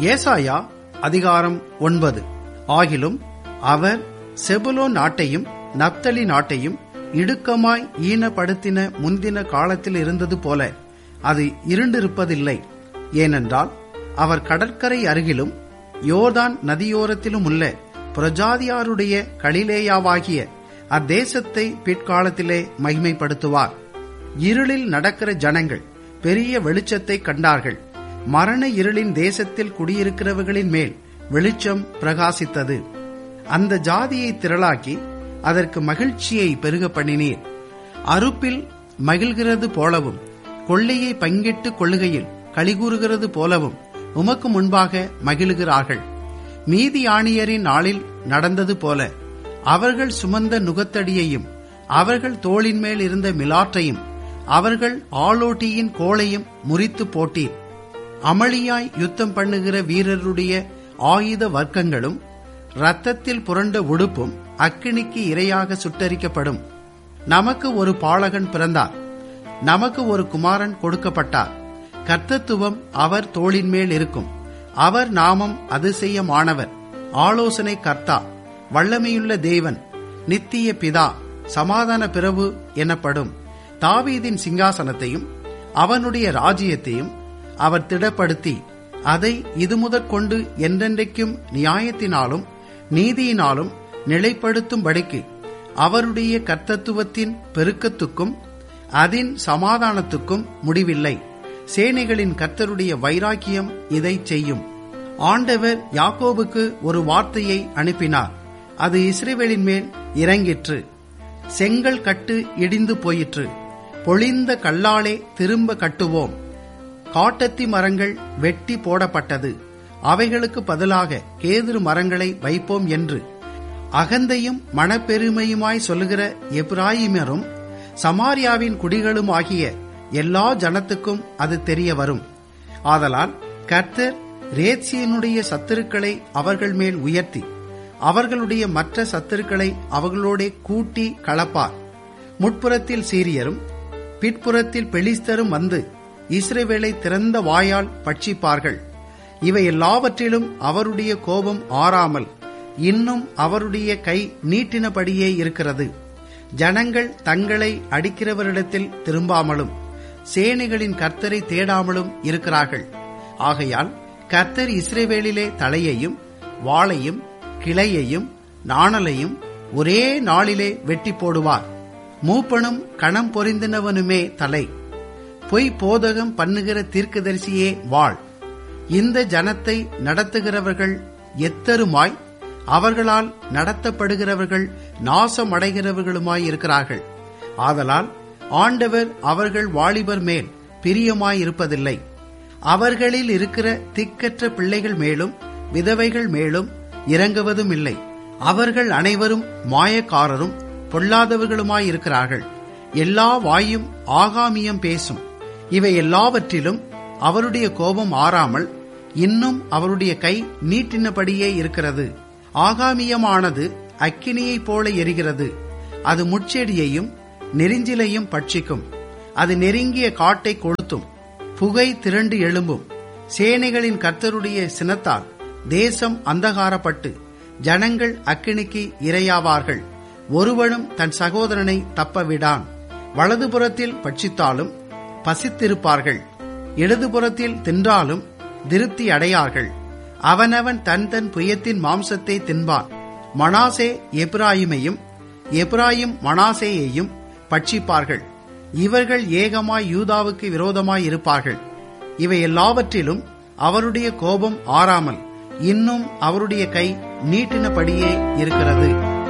ஏசாயா அதிகாரம் ஒன்பது ஆகிலும் அவர் செபுலோ நாட்டையும் நப்தலி நாட்டையும் இடுக்கமாய் ஈனப்படுத்தின முந்தின காலத்தில் இருந்தது போல அது இருண்டிருப்பதில்லை ஏனென்றால் அவர் கடற்கரை அருகிலும் யோர்தான் நதியோரத்திலும் உள்ள பிரஜாதியாருடைய கலிலேயாவாகிய அத்தேசத்தை பிற்காலத்திலே மகிமைப்படுத்துவார் இருளில் நடக்கிற ஜனங்கள் பெரிய வெளிச்சத்தை கண்டார்கள் மரண இருளின் தேசத்தில் குடியிருக்கிறவர்களின் மேல் வெளிச்சம் பிரகாசித்தது அந்த ஜாதியை திரளாக்கி அதற்கு மகிழ்ச்சியை பெருக பண்ணினீர் அறுப்பில் மகிழ்கிறது போலவும் கொள்ளையை பங்கிட்டு கொள்ளுகையில் கலிகூறுகிறது போலவும் உமக்கு முன்பாக மகிழுகிறார்கள் மீதி ஆணியரின் நாளில் நடந்தது போல அவர்கள் சுமந்த நுகத்தடியையும் அவர்கள் தோளின் மேல் இருந்த மிலாற்றையும் அவர்கள் ஆளோட்டியின் கோளையும் முறித்து போட்டீர் அமளியாய் யுத்தம் பண்ணுகிற வீரருடைய ஆயுத வர்க்கங்களும் ரத்தத்தில் புரண்ட உடுப்பும் அக்கினிக்கு இரையாக சுட்டரிக்கப்படும் நமக்கு ஒரு பாலகன் பிறந்தார் நமக்கு ஒரு குமாரன் கொடுக்கப்பட்டார் கர்த்தத்துவம் அவர் தோளின் மேல் இருக்கும் அவர் நாமம் அதிசயமானவர் ஆலோசனை கர்த்தா வல்லமையுள்ள தேவன் நித்திய பிதா சமாதான பிரபு எனப்படும் தாவீதின் சிங்காசனத்தையும் அவனுடைய ராஜ்யத்தையும் அவர் திடப்படுத்தி அதை இது முதற்கொண்டு என்றென்றைக்கும் நியாயத்தினாலும் நீதியினாலும் நிலைப்படுத்தும்படிக்கு அவருடைய கர்த்தத்துவத்தின் பெருக்கத்துக்கும் அதன் சமாதானத்துக்கும் முடிவில்லை சேனைகளின் கர்த்தருடைய வைராக்கியம் இதை செய்யும் ஆண்டவர் யாக்கோபுக்கு ஒரு வார்த்தையை அனுப்பினார் அது இஸ்ரேவேலின் மேல் இறங்கிற்று செங்கல் கட்டு இடிந்து போயிற்று பொழிந்த கல்லாலே திரும்ப கட்டுவோம் காட்டத்தி மரங்கள் வெட்டி போடப்பட்டது அவைகளுக்கு பதிலாக கேதுரு மரங்களை வைப்போம் என்று அகந்தையும் மனப்பெருமையுமாய் சொல்லுகிற எப்ராயிமரும் சமாரியாவின் குடிகளும் ஆகிய எல்லா ஜனத்துக்கும் அது தெரிய வரும் ஆதலால் கர்த்தர் ரேத்சியனுடைய சத்துருக்களை அவர்கள் மேல் உயர்த்தி அவர்களுடைய மற்ற சத்துருக்களை அவர்களோட கூட்டி கலப்பார் முட்புறத்தில் சீரியரும் பிற்புறத்தில் பெலிஸ்தரும் வந்து இஸ்ரேவேலை திறந்த வாயால் பட்சிப்பார்கள் இவை எல்லாவற்றிலும் அவருடைய கோபம் ஆறாமல் இன்னும் அவருடைய கை நீட்டினபடியே இருக்கிறது ஜனங்கள் தங்களை அடிக்கிறவரிடத்தில் திரும்பாமலும் சேனைகளின் கர்த்தரை தேடாமலும் இருக்கிறார்கள் ஆகையால் கர்த்தர் இஸ்ரேவேலிலே தலையையும் வாளையும் கிளையையும் நாணலையும் ஒரே நாளிலே வெட்டி போடுவார் மூப்பனும் கணம் பொறிந்தினவனுமே தலை பொய் போதகம் பண்ணுகிற தீர்க்கதரிசியே வாழ் இந்த ஜனத்தை நடத்துகிறவர்கள் எத்தருமாய் அவர்களால் நடத்தப்படுகிறவர்கள் நாசமடைகிறவர்களுமாய் இருக்கிறார்கள் ஆதலால் ஆண்டவர் அவர்கள் வாலிபர் மேல் பிரியமாய் இருப்பதில்லை அவர்களில் இருக்கிற திக்கற்ற பிள்ளைகள் மேலும் விதவைகள் மேலும் இறங்குவதும் இல்லை அவர்கள் அனைவரும் மாயக்காரரும் பொல்லாதவர்களுமாயிருக்கிறார்கள் எல்லா வாயும் ஆகாமியம் பேசும் இவை எல்லாவற்றிலும் அவருடைய கோபம் ஆறாமல் இன்னும் அவருடைய கை நீட்டினபடியே இருக்கிறது ஆகாமியமானது அக்கினியைப் போல எரிகிறது அது முட்செடியையும் நெரிஞ்சிலையும் பட்சிக்கும் அது நெருங்கிய காட்டை கொளுத்தும் புகை திரண்டு எழும்பும் சேனைகளின் கர்த்தருடைய சினத்தால் தேசம் அந்தகாரப்பட்டு ஜனங்கள் அக்கினிக்கு இரையாவார்கள் ஒருவனும் தன் சகோதரனை தப்பவிடான் வலதுபுறத்தில் பட்சித்தாலும் பசித்திருப்பார்கள் இடதுபுறத்தில் தின்றாலும் திருப்தி அடையார்கள் அவனவன் தன் தன் புயத்தின் மாம்சத்தை தின்பான் மனாசே எப்ராயிமையும் எப்ராயிம் மனாசேயையும் பட்சிப்பார்கள் இவர்கள் ஏகமாய் யூதாவுக்கு விரோதமாய் இருப்பார்கள் இவை எல்லாவற்றிலும் அவருடைய கோபம் ஆறாமல் இன்னும் அவருடைய கை நீட்டினபடியே இருக்கிறது